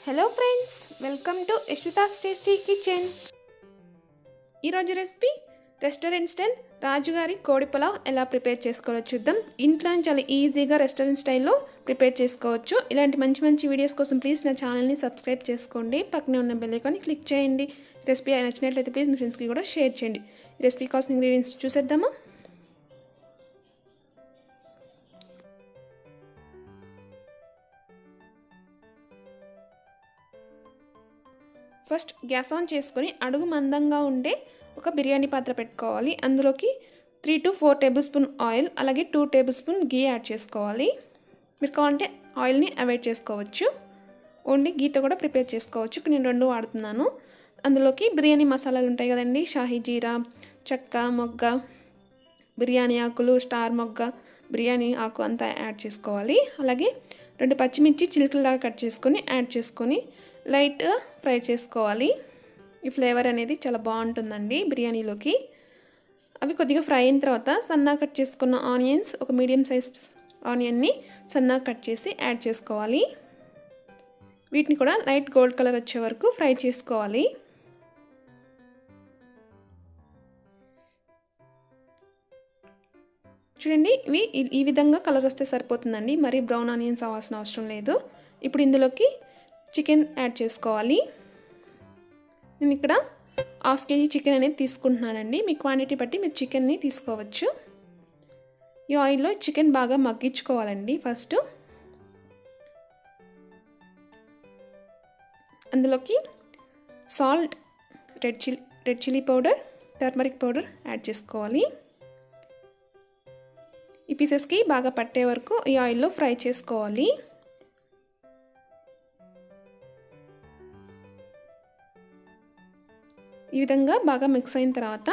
hello friends welcome to Yashwitha's tasty kitchen ఈరోజు recipe restaurant style రాజుగారి కోడి పులావ్ ఎలా ప్రిపేర్ చేసుకోవాలో చూద్దాం ఇంట్లో చాలా ఈజీగా రెస్టారెంట్ స్టైల్లో ప్రిపేర్ చేసుకోవచ్చు ఇలాంటి మంచి మంచి వీడియోస్ కోసం ప్లీజ్ నా ఛానల్ని సబ్స్క్రైబ్ చేసుకోండి పక్కనే ఉన్న బెల్ ఐకాన్ని క్లిక్ చేయండి రెసిపీ నచ్చినట్లయితే ప్లీజ్ మీ ఫ్రెండ్స్కి కూడా షేర్ చేయండి రెసిపీ కావాల్సిన ఇంగ్రీడియంట్స్ చూసేద్దామా ఫస్ట్ గ్యాస్ ఆన్ చేసుకొని అడుగు మందంగా ఉండే ఒక బిర్యానీ పాత్ర పెట్టుకోవాలి అందులోకి three to four tablespoon oil అలాగే two tablespoon ghee add చేసుకోవాలి మీరు కావాలంటే ఆయిల్ని అవాయిడ్ చేసుకోవచ్చు ఓన్లీ గీతో కూడా ప్రిపేర్ చేసుకోవచ్చు ఇక్కడ నేను రెండు వాడుతున్నాను అందులోకి బిర్యానీ మసాలాలు ఉంటాయి కదండి షాహీ జీరా చెక్క మొగ్గ బిర్యానీ ఆకులు స్టార్ మొగ్గ బిర్యానీ ఆకు అంతా యాడ్ చేసుకోవాలి అలాగే రెండు పచ్చిమిర్చి చిలుకలాగా కట్ చేసుకొని యాడ్ చేసుకొని లైట్గా ఫ్రై చేసుకోవాలి ఈ ఫ్లేవర్ అనేది చాలా బాగుంటుందండి బిర్యానీలోకి అవి కొద్దిగా ఫ్రై అయిన తర్వాత సన్నా కట్ చేసుకున్న ఆనియన్స్ ఒక మీడియం సైజ్ ఆనియన్ని సన్నా కట్ చేసి యాడ్ చేసుకోవాలి వీటిని కూడా లైట్ గోల్డ్ కలర్ వచ్చే వరకు ఫ్రై చేసుకోవాలి చూడండి ఇవి ఈ విధంగా కలర్ వస్తే సరిపోతుందండి మరీ బ్రౌన్ ఆనియన్స్ అవ్వాల్సిన అవసరం లేదు ఇప్పుడు ఇందులోకి చికెన్ యాడ్ చేసుకోవాలి నేను ఇక్కడ హాఫ్ కేజీ చికెన్ అనేది తీసుకుంటున్నానండి మీ క్వాంటిటీ బట్టి మీరు చికెన్ని తీసుకోవచ్చు ఈ ఆయిల్లో చికెన్ బాగా మగ్గించుకోవాలండి ఫస్ట్ అందులోకి salt red chilli red chilli powder turmeric powder add చేసుకోవాలి ఈ పీసెస్కి బాగా పట్టే వరకు ఈ ఆయిల్లో ఫ్రై చేసుకోవాలి ఈ విధంగా బాగా మిక్స్ అయిన తర్వాత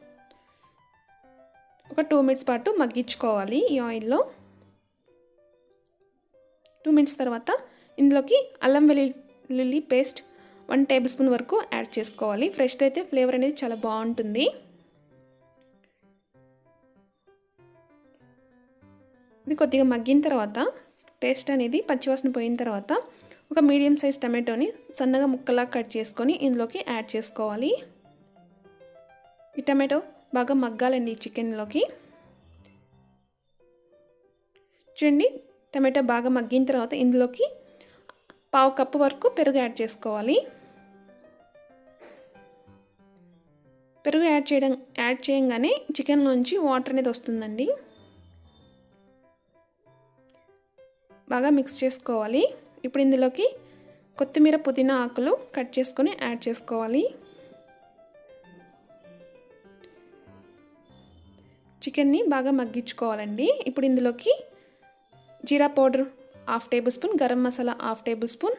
ఒక టూ మినిట్స్ పాటు మగ్గించుకోవాలి ఈ ఆయిల్లో టూ మినిట్స్ తర్వాత ఇందులోకి అల్లం వెల్లుల్లి పేస్ట్ వన్ టేబుల్ స్పూన్ వరకు యాడ్ చేసుకోవాలి ఫ్రెష్ అయితే ఫ్లేవర్ అనేది చాలా బాగుంటుంది ఇది కొద్దిగా మగ్గిన తర్వాత టేస్ట్ అనేది పచ్చివాసన పోయిన తర్వాత ఒక మీడియం సైజ్ టమాటోని సన్నగా ముక్కలా కట్ చేసుకొని ఇందులోకి యాడ్ చేసుకోవాలి ఈ టమాటో బాగా మగ్గాలండి ఈ చికెన్లోకి చూడండి టమాటో బాగా మగ్గిన తర్వాత ఇందులోకి పావు కప్పు వరకు పెరుగు యాడ్ చేసుకోవాలి పెరుగు యాడ్ చేయడం యాడ్ చేయంగానే చికెన్లోంచి వాటర్ అనేది వస్తుందండి బాగా మిక్స్ చేసుకోవాలి ఇప్పుడు ఇందులోకి కొత్తిమీర పుదీనా ఆకులు కట్ చేసుకొని యాడ్ చేసుకోవాలి చికెన్ని బాగా మగ్గించుకోవాలండి ఇప్పుడు ఇందులోకి జీరా powder half tablespoon garam masala half tablespoon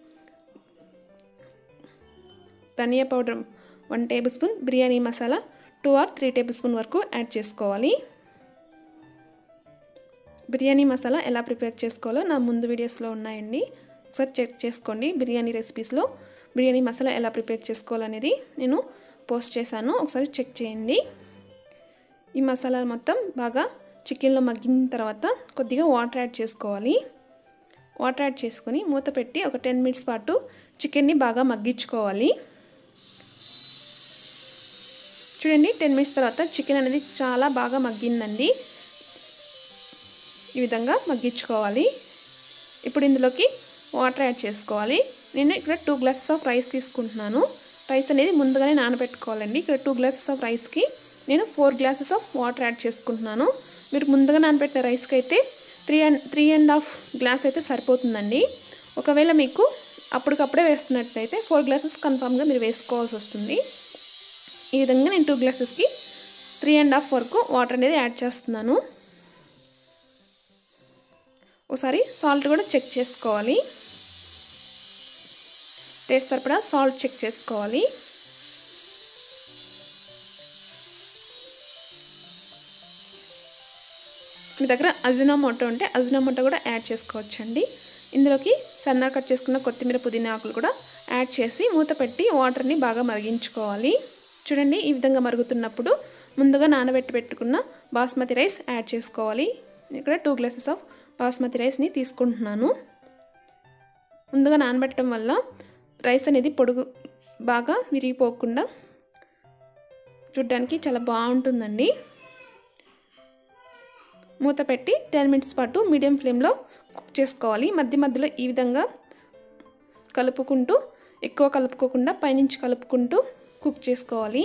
ధనియా powder one tablespoon biryani masala two or three tablespoon వరకు యాడ్ చేసుకోవాలి బిర్యానీ మసాలా ఎలా ప్రిపేర్ చేసుకోవాలో నా ముందు వీడియోస్లో ఉన్నాయండి ఒకసారి చెక్ చేసుకోండి బిర్యానీ రెసిపీస్లో బిర్యానీ మసాలా ఎలా ప్రిపేర్ చేసుకోవాలనేది నేను పోస్ట్ చేశాను ఒకసారి చెక్ చేయండి ఈ మసాలా మొత్తం బాగా చికెన్లో మగ్గిన తర్వాత కొద్దిగా వాటర్ యాడ్ చేసుకోవాలి వాటర్ యాడ్ చేసుకొని మూత పెట్టి ఒక టెన్ మినిట్స్ పాటు చికెన్ని బాగా మగ్గించుకోవాలి చూడండి టెన్ మినిట్స్ తర్వాత చికెన్ అనేది చాలా బాగా మగ్గిందండి ఈ విధంగా మగ్గించుకోవాలి ఇప్పుడు ఇందులోకి వాటర్ యాడ్ చేసుకోవాలి నేను ఇక్కడ టూ గ్లాసెస్ ఆఫ్ రైస్ తీసుకుంటున్నాను రైస్ అనేది ముందుగానే నానబెట్టుకోవాలండి ఇక్కడ టూ గ్లాసెస్ ఆఫ్ రైస్కి నేను four glasses of water add చేసుకుంటున్నాను మీరు ముందుగా నానబెట్టిన రైస్కి అయితే three and three and half glass అయితే సరిపోతుందండి ఒకవేళ మీకు అప్పటికప్పుడే వేస్తున్నట్లయితే ఫోర్ గ్లాసెస్ కన్ఫామ్గా మీరు వేసుకోవాల్సి వస్తుంది ఈ విధంగా నేను టూ గ్లాసెస్కి త్రీ అండ్ హాఫ్ వరకు వాటర్ అనేది యాడ్ చేస్తున్నాను ఒకసారి సాల్ట్ కూడా చెక్ చేసుకోవాలి టేస్ట్ సరిపడా సాల్ట్ చెక్ చేసుకోవాలి మీ దగ్గర అజినామోటో ఉంటే అజినామోటో కూడా యాడ్ చేసుకోవచ్చండి ఇందులోకి సన్నా కట్ చేసుకున్న కొత్తిమీర పుదీనా ఆకులు కూడా యాడ్ చేసి మూత పెట్టి వాటర్ని బాగా మరిగించుకోవాలి చూడండి ఈ విధంగా మరుగుతున్నప్పుడు ముందుగా నానబెట్టి పెట్టుకున్న బాస్మతి రైస్ యాడ్ చేసుకోవాలి ఇక్కడ టూ గ్లాసెస్ ఆఫ్ బాస్మతి రైస్ని తీసుకుంటున్నాను ముందుగా నానబెట్టడం వల్ల రైస్ అనేది పొడుగు బాగా విరిగిపోకుండా చూడ్డానికి చాలా బాగుంటుందండి మూత పెట్టి టెన్ మినిట్స్ పాటు మీడియం ఫ్లేమ్లో కుక్ చేసుకోవాలి మధ్య మధ్యలో ఈ విధంగా కలుపుకుంటూ ఎక్కువ కలుపుకోకుండా పైనుంచి కలుపుకుంటూ కుక్ చేసుకోవాలి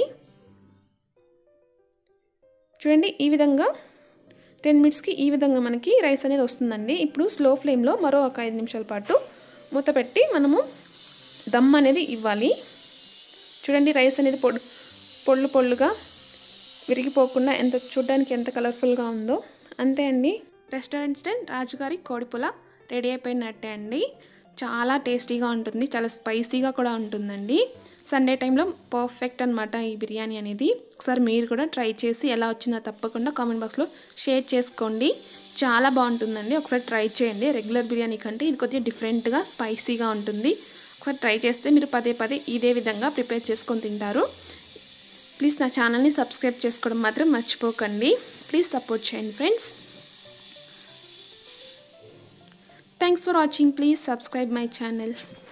చూడండి ఈ విధంగా టెన్ మినిట్స్కి ఈ విధంగా మనకి రైస్ అనేది వస్తుందండి ఇప్పుడు స్లో ఫ్లేమ్లో మరో ఒక ఐదు నిమిషాల పాటు మూత పెట్టి మనము దమ్ అనేది ఇవ్వాలి చూడండి రైస్ అనేది పొడు పొళ్ళు పొళ్ళుగా విరిగిపోకుండా ఎంత చూడడానికి ఎంత కలర్ఫుల్గా ఉందో అంతే అండి రెస్టారెంట్ స్టైల్ రాజుగారి కోడిపుల రెడీ అయిపోయినట్టే అండి చాలా టేస్టీగా ఉంటుంది చాలా స్పైసీగా కూడా ఉంటుందండి సండే టైంలో పర్ఫెక్ట్ అనమాట ఈ బిర్యానీ అనేది ఒకసారి మీరు కూడా ట్రై చేసి ఎలా వచ్చిందో తప్పకుండా కామెంట్ బాక్స్లో షేర్ చేసుకోండి చాలా బాగుంటుందండి ఒకసారి ట్రై చేయండి రెగ్యులర్ బిర్యానీ కంటే ఇది కొద్దిగా డిఫరెంట్గా స్పైసీగా ఉంటుంది ఒకసారి ట్రై చేస్తే మీరు పదే పదే ఇదే విధంగా ప్రిపేర్ చేసుకొని తింటారు ప్లీజ్ నా ఛానల్ని సబ్స్క్రైబ్ చేసుకోవడం మాత్రం మర్చిపోకండి ప్లీజ్ సపోర్ట్ చేయండి friends thanks for watching please subscribe my channel